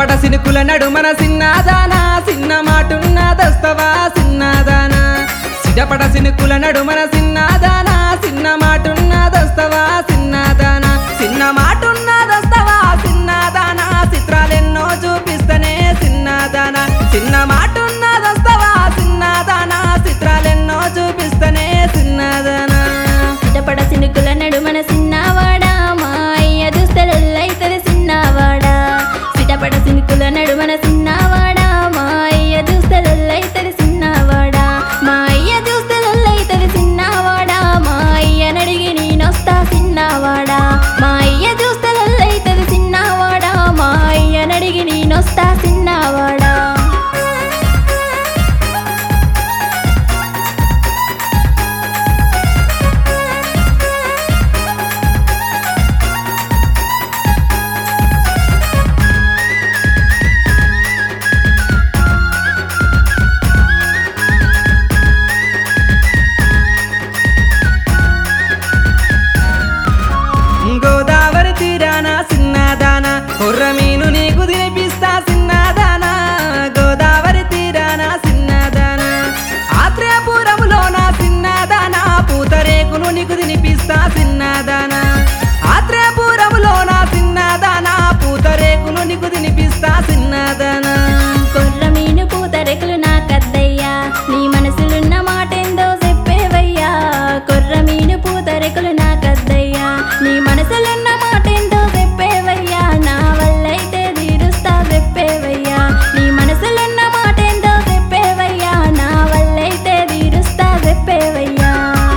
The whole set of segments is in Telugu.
సిటపట సినుకుల నడుమన సిన్నాదానా సిన్న మాటున్న దస్తవా సిన్నాదానా సిటపట సినుకుల నడుమన సిన్నాదానా సిన్న మాటున్న దస్తవా సిన్నాదానా సిన్న మాటున్న దస్తవా సిన్నాదానా చిత్రాలెన్నో చూపిస్తనే సిన్నాదానా చిన్న మాటున్న దస్తవా సిన్నాదానా చిత్రాలెన్నో చూపిస్తనే సిన్నాదానా చిటపడ సినుకుల నడుమన సిన్నవాడా మా అయ్య దుస్తలెల్లైతది సిన్నవాడా సిటపడ సినుకుల నడుమన సిన్నవాడా మా అయ్య దుస్తలెల్లైతది సిన్నవాడా మా అయ్య దుస్తలెల్లైతది సిన్నవాడా మా అయ్య నడిగి నేనొస్తా సిన్నవాడా మా అయ్య దుస్తలెల్లైతది సిన్నవాడా మా అయ్య నడిగి నేనొస్తా సిన్నవాడా గోదావరి తీరాన సిన్నదాన కుర్ర మీను నీకు తినిపిస్తా సిన్నదాన గోదావరి తీరాన సిన్నదాన ఆత్రేయపురములోన సిన్నదాన పూతరేకులు నీకు తినిపిస్తా సిన్నదాన ఆత్రేయపురములోన సిన్నదాన పూతరేకులు నీకు తినిపిస్తా సిన్నదాన కొర్ర మీను పూతరెకులు నా కద్దయ్యా నీ మనసులున్న మాటేందో చెప్పేవయ్యా కొర్ర మీను పూతరెకులు నా కద్దయ్యా నీ మనసులున్న మాటేందో చెప్పేవయ్యా నా వల్లైతే తీరుస్తా చెప్పేవయ్యా నీ మనసులున్న మాటేందో చెప్పేవయ్యా నా వల్లైతే తీరుస్తా చెప్పేవయ్యా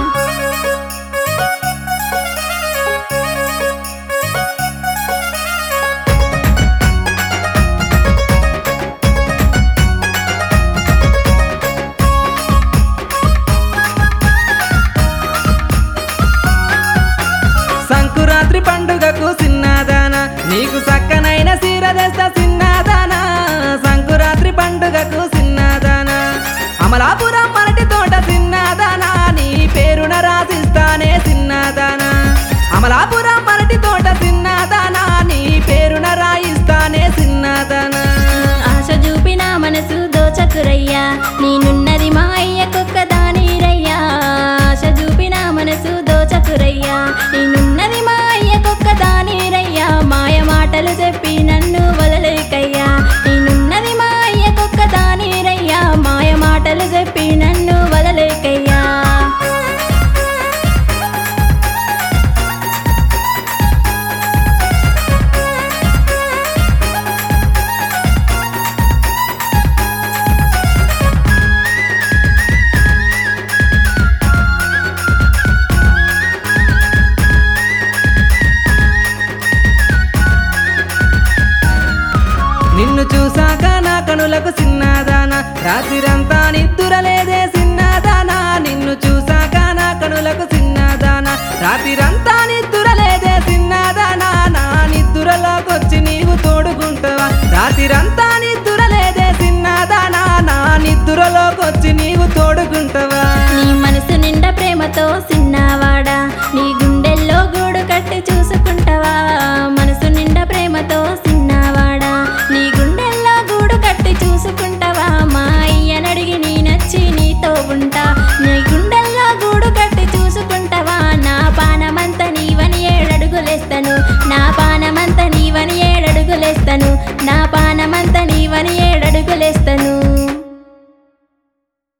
సంకురాత్రి పండుగకు సిన్నదాన నీకు సక్కనైన సీర తెస్తా సిన్నదాన సంకురాత్రి పండుగకు సిన్నదాన అమలాపురం మరటి తోట సిన్నదాన నీ పేరున రాసిస్తానే సిన్నదాన అమలాపురం మరటి తోట సిన్నదాన నీ పేరున రాయిస్తానే సిన్నదాన ఆశ చూపిన మనసు దోచకురయ్యా నేనున్నది మా అయ్యకొక్క దానిరయ్యా ఆశ చూపిన మనసు దోచకురయ్యా నేనున్నది మా అయ్యకొక్క దానిరయ్యా మాయ మాటలు చెప్పి నన్ను వలలేకయ్యా నేనున్నది మా అయ్యకొక్క దానిరయ్యా మాయ మాటలు చెప్పి నన్ను వలలేకయ్యా నిన్ను చూసాక నా కనులకు సిన్నదాన రాత్రిరంతా నిద్దురలేదే సిన్నదాన నిన్ను చూసాక నా కనులకు సిన్నదాన రాత్రిరంతా నిద్ర